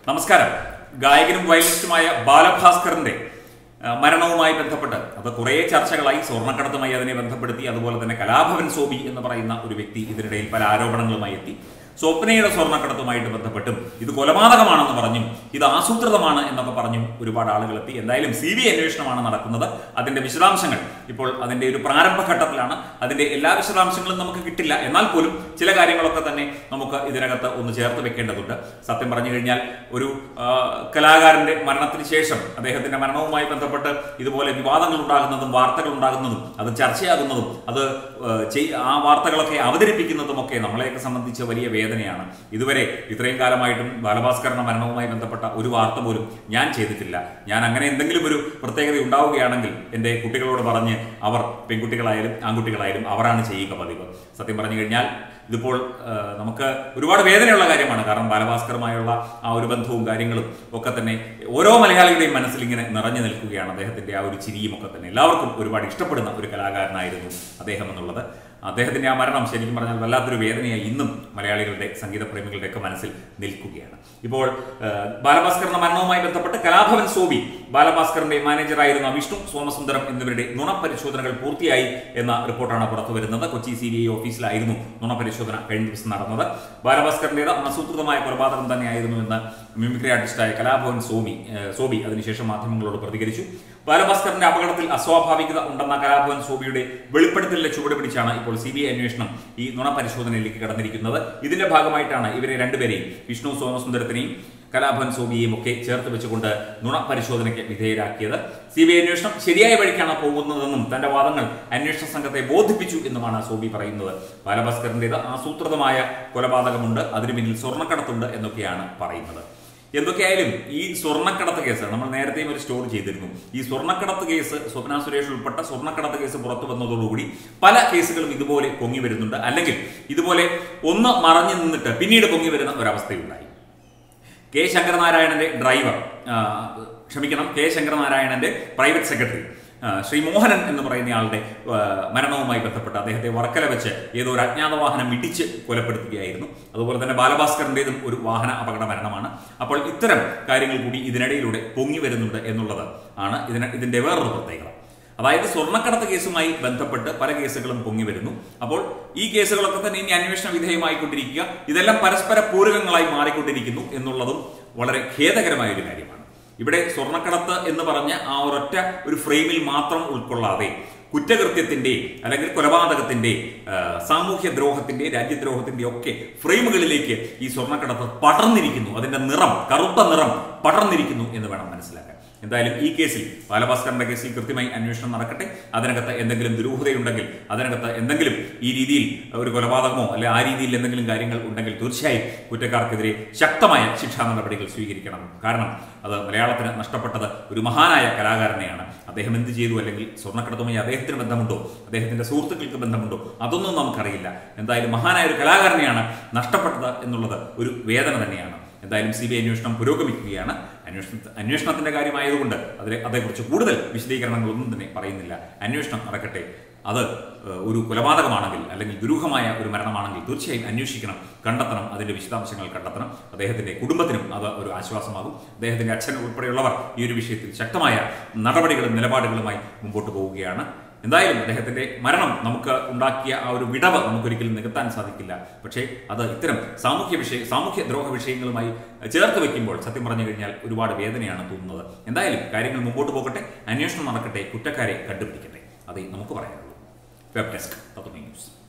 നമസ്കാരം ഗായകനും വയലിനിസ്റ്റുമായ ബാലഭാസ്കറിന്റെ ആ, മരണവുമായി ബന്ധപ്പെട്ട് അത് കുറേ ചർച്ചകളായി സ്വർണ്ണക്കടത്തുമായി അതിനെ ബന്ധപ്പെടുത്തി അതുപോലെ തന്നെ കലാഭവൻ സോബി എന്ന് പറയുന്ന ഒരു വ്യക്തി ഇതിനിടയിൽ പല ആരോപണങ്ങളുമായി എത്തി സ്വപ്നയുടെ സ്വർണ്ണക്കടത്തുമായിട്ട് ബന്ധപ്പെട്ടും ഇത് കൊലപാതകമാണെന്ന് പറഞ്ഞും ഇത് ആസൂത്രിതമാണ് എന്നൊക്കെ പറഞ്ഞും ഒരുപാട് ആളുകൾ എത്തി എന്തായാലും സി ബി അന്വേഷണമാണ് നടക്കുന്നത് അതിന്റെ വിശദാംശങ്ങൾ ഇപ്പോൾ അതിന്റെ ഒരു പ്രാരംഭഘട്ടത്തിലാണ് അതിന്റെ എല്ലാ വിശദാംശങ്ങളും നമുക്ക് കിട്ടില്ല എന്നാൽ പോലും ചില കാര്യങ്ങളൊക്കെ തന്നെ നമുക്ക് ഇതിനകത്ത് ഒന്ന് ചേർത്ത് വെക്കേണ്ടതുണ്ട് സത്യം പറഞ്ഞു കഴിഞ്ഞാൽ ഒരു ആ, കലാകാരന്റെ മരണത്തിന് ശേഷം അദ്ദേഹത്തിന്റെ മരണവുമായി ബന്ധപ്പെട്ട് ഇതുപോലെ വിവാദങ്ങൾ ഉണ്ടാകുന്നതും വാർത്തകൾ ഉണ്ടാകുന്നതും അത് ചർച്ചയാകുന്നതും അത് ആ, ചെയ്- ആ വാർത്തകളൊക്കെ അവതരിപ്പിക്കുന്നതും ഒക്കെ നമ്മളെയൊക്കെ സംബന്ധിച്ച് വലിയ വേദനയാണ് ഇതുവരെ ഇത്രയും കാലമായിട്ടും ബാലഭാസ്കറിന്റെ മരണവുമായി ബന്ധപ്പെട്ട ഒരു വാർത്ത പോലും ഞാൻ ചെയ്തിട്ടില്ല ഞാൻ അങ്ങനെ എന്തെങ്കിലും ഒരു പ്രത്യേകത ഉണ്ടാവുകയാണെങ്കിൽ എൻ്റെ കുട്ടികളോട് പറഞ്ഞ് അവർ പെൺകുട്ടികളായാലും ആൺകുട്ടികളായാലും അവരാണ് ചെയ്യുക പതിവ് സത്യം പറഞ്ഞു കഴിഞ്ഞാൽ ഇതിപ്പോൾ ആ, നമുക്ക് ഒരുപാട് വേദനയുള്ള കാര്യമാണ് കാരണം ബാലഭാസ്കറുമായുള്ള ആ ഒരു ബന്ധവും കാര്യങ്ങളും ഒക്കെ തന്നെ ഓരോ മലയാളികളുടെയും മനസ്സിൽ ഇങ്ങനെ നിറഞ്ഞു നിൽക്കുകയാണ് അദ്ദേഹത്തിന്റെ ആ ഒരു ചിരിയും ഒക്കെ തന്നെ എല്ലാവർക്കും ഒരുപാട് ഇഷ്ടപ്പെടുന്ന ഒരു കലാകാരനായിരുന്നു അദ്ദേഹം എന്നുള്ളത് അദ്ദേഹത്തിന്റെ ആ മരണം ശരിക്കും പറഞ്ഞാൽ വല്ലാത്തൊരു വേദനയായി ഇന്നും മലയാളികളുടെ സംഗീത പ്രേമികളുടെ ഒക്കെ മനസ്സിൽ നിൽക്കുകയാണ് ഇപ്പോൾ ആ, ബാലഭാസ്കറിന്റെ മരണവുമായി ബന്ധപ്പെട്ട് കലാഭവൻ സോബി ബാലഭാസ്കറിന്റെ മാനേജറായിരുന്ന വിഷ്ണു സോമസുന്ദരം എന്നിവരുടെ നുണപരിശോധനകൾ പൂർത്തിയായി എന്ന റിപ്പോർട്ടാണ് പുറത്തു വരുന്നത് കൊച്ചി സി ബി ഐ ഓഫീസിലായിരുന്നു നുണപരിശോധന കഴിഞ്ഞ ദിവസം നടന്നത് ബാലഭാസ്കറിന്റേത് ആസൂത്രിതമായ കൊലപാതകം തന്നെയായിരുന്നു എന്ന് മിമിക്രി ആർട്ടിസ്റ്റായ കലാഭവൻ സോമി ഏഹ്, സോബി അതിനുശേഷം മാധ്യമങ്ങളോട് പ്രതികരിച്ചു ബാലഭാസ്കറിന്റെ അപകടത്തിൽ അസ്വാഭാവികത ഉണ്ടെന്ന കലാഭവൻ സോബിയുടെ വെളിപ്പെടുത്തലിലെ ചുവട് പിടിച്ചാണ് ഇപ്പോൾ സി ബി ഐ അന്വേഷണം ഈ നുണപരിശോധനയിലേക്ക് കടന്നിരിക്കുന്നത് ഇതിന്റെ ഭാഗമായിട്ടാണ് ഇവരെ രണ്ടുപേരെയും വിഷ്ണു സോമസുന്ദരത്തിനെയും കലാഭവൻ സോബിയെയും ഒക്കെ ചേർത്ത് വെച്ചുകൊണ്ട് നുണ പരിശോധനയ്ക്ക് വിധേയരാക്കിയത് സി ബി ഐ അന്വേഷണം ശരിയായ വഴിക്കാണ് പോകുന്നതെന്നും തന്റെ വാദങ്ങൾ അന്വേഷണ സംഘത്തെ ബോധിപ്പിച്ചു എന്നുമാണ് സോബി പറയുന്നത് ബാലഭാസ്കറിന്റേത് ആസൂത്രിതമായ കൊലപാതകമുണ്ട് അതിനു പിന്നിൽ സ്വർണ്ണക്കടത്തുണ്ട് എന്നൊക്കെയാണ് പറയുന്നത് എന്തൊക്കെയായാലും ഈ സ്വർണ്ണക്കടത്ത് കേസ് നമ്മൾ നേരത്തെയും ഒരു സ്റ്റോറി ചെയ്തിരുന്നു ഈ സ്വർണ്ണക്കടത്ത് കേസ് സ്വപ്ന സുരേഷ് ഉൾപ്പെട്ട സ്വർണ്ണക്കടത്ത് കേസ് പുറത്തു വന്നതോടുകൂടി പല കേസുകളും ഇതുപോലെ പൊങ്ങി വരുന്നുണ്ട് അല്ലെങ്കിൽ ഇതുപോലെ ഒന്ന് മറഞ്ഞു നിന്നിട്ട് പിന്നീട് പൊങ്ങി വരുന്ന ഒരവസ്ഥയുണ്ടായി കെ ശങ്കരനാരായണന്റെ ഡ്രൈവർ ആ, ക്ഷമിക്കണം കെ ശങ്കരനാരായണന്റെ പ്രൈവറ്റ് സെക്രട്ടറി ആ, ശ്രീ മോഹനൻ എന്ന് പറയുന്നയാളുടെ ആ, മരണവുമായി ബന്ധപ്പെട്ട് അദ്ദേഹത്തെ വർക്കല വെച്ച് ഏതോ ഒരു അജ്ഞാത വാഹനം ഇടിച്ച് കൊലപ്പെടുത്തുകയായിരുന്നു അതുപോലെ തന്നെ ബാലഭാസ്കറിന്റേതും ഒരു വാഹന അപകട മരണമാണ് അപ്പോൾ ഇത്തരം കാര്യങ്ങൾ കൂടി ഇതിനിടയിലൂടെ പൊങ്ങി വരുന്നുണ്ട് എന്നുള്ളത് ആണ് ഇതിന് ഇതിന്റെ വേറൊരു പ്രത്യേകത അതായത് സ്വർണ്ണക്കടത്ത് കേസുമായി ബന്ധപ്പെട്ട് പല കേസുകളും പൊങ്ങി വരുന്നു അപ്പോൾ ഈ കേസുകളൊക്കെ തന്നെ ഇനി അന്വേഷണ വിധേയമായിക്കൊണ്ടിരിക്കുക ഇതെല്ലാം പരസ്പര പൂരകങ്ങളായി മാറിക്കൊണ്ടിരിക്കുന്നു എന്നുള്ളതും വളരെ ഖേദകരമായ ഒരു കാര്യമാണ് ഇവിടെ സ്വർണ്ണക്കടത്ത് എന്ന് പറഞ്ഞ ആ ഒരൊറ്റ ഒരു ഫ്രെയിമിൽ മാത്രം ഉൾക്കൊള്ളാതെ കുറ്റകൃത്യത്തിന്റെ അല്ലെങ്കിൽ കൊലപാതകത്തിന്റെ ആ, സാമൂഹ്യ ദ്രോഹത്തിന്റെ രാജ്യദ്രോഹത്തിന്റെ ഒക്കെ ഫ്രെയിമുകളിലേക്ക് ഈ സ്വർണ്ണക്കടത്ത് പടർന്നിരിക്കുന്നു അതിന്റെ നിറം കറുത്ത നിറം പടർന്നിരിക്കുന്നു എന്ന് വേണം മനസ്സിലാക്കാൻ എന്തായാലും ഈ കേസിൽ ബാലഭാസ്കറിന്റെ കേസിൽ കൃത്യമായി അന്വേഷണം നടക്കട്ടെ അതിനകത്ത് എന്തെങ്കിലും ദുരൂഹതയുണ്ടെങ്കിൽ അതിനകത്ത് എന്തെങ്കിലും ഈ രീതിയിൽ ഒരു കൊലപാതകമോ അല്ലെ ആ രീതിയിൽ എന്തെങ്കിലും കാര്യങ്ങൾ ഉണ്ടെങ്കിൽ തീർച്ചയായും കുറ്റക്കാർക്കെതിരെ ശക്തമായ ശിക്ഷാ നടപടികൾ സ്വീകരിക്കണം കാരണം അത് മലയാളത്തിന് നഷ്ടപ്പെട്ടത് ഒരു മഹാനായ കലാകാരനെയാണ് അദ്ദേഹം എന്ത് ചെയ്തു അല്ലെങ്കിൽ സ്വർണ്ണക്കടത്തുമായി അദ്ദേഹത്തിന് ബന്ധമുണ്ടോ അദ്ദേഹത്തിന്റെ സുഹൃത്തുക്കൾക്ക് ബന്ധമുണ്ടോ അതൊന്നും നമുക്കറിയില്ല എന്തായാലും മഹാനായ ഒരു കലാകാരനെയാണ് നഷ്ടപ്പെട്ടത് എന്നുള്ളത് ഒരു വേദന തന്നെയാണ് എന്തായാലും സി ബി ഐ അന്വേഷണം പുരോഗമിക്കുകയാണ് അന്വേഷണ അന്വേഷണത്തിന്റെ കാര്യമായതുകൊണ്ട് അതിലെ അതേക്കുറിച്ച് കൂടുതൽ വിശദീകരണങ്ങളൊന്നും തന്നെ പറയുന്നില്ല അന്വേഷണം നടക്കട്ടെ അത് ഏഹ്, ഒരു കൊലപാതകമാണെങ്കിൽ അല്ലെങ്കിൽ ദുരൂഹമായ ഒരു മരണമാണെങ്കിൽ തീർച്ചയായും അന്വേഷിക്കണം കണ്ടെത്തണം അതിന്റെ വിശദാംശങ്ങൾ കണ്ടെത്തണം അദ്ദേഹത്തിന്റെ കുടുംബത്തിനും അത് ഒരു ആശ്വാസമാകും അദ്ദേഹത്തിന്റെ അച്ഛൻ ഉൾപ്പെടെയുള്ളവർ ഈ ഒരു വിഷയത്തിൽ ശക്തമായ നടപടികളും നിലപാടുകളുമായി മുമ്പോട്ട് പോവുകയാണ് എന്തായാലും അദ്ദേഹത്തിന്റെ മരണം നമുക്ക് ഉണ്ടാക്കിയ ആ ഒരു വിടവ് നമുക്കൊരിക്കലും നികത്താൻ സാധിക്കില്ല പക്ഷേ അത് ഇത്തരം സാമൂഹ്യ വിഷയ സാമൂഹ്യ ദ്രോഹ വിഷയങ്ങളുമായി ചേർത്ത് വെക്കുമ്പോൾ സത്യം പറഞ്ഞു കഴിഞ്ഞാൽ ഒരുപാട് വേദനയാണ് തോന്നുന്നത് എന്തായാലും കാര്യങ്ങൾ മുമ്പോട്ട് പോകട്ടെ അന്വേഷണം നടക്കട്ടെ കുറ്റക്കാരെ കണ്ടുപിടിക്കട്ടെ അതേ നമുക്ക് പറയാനുള്ളൂ വെബ് ഡെസ്ക് തത്വമേ ന്യൂസ്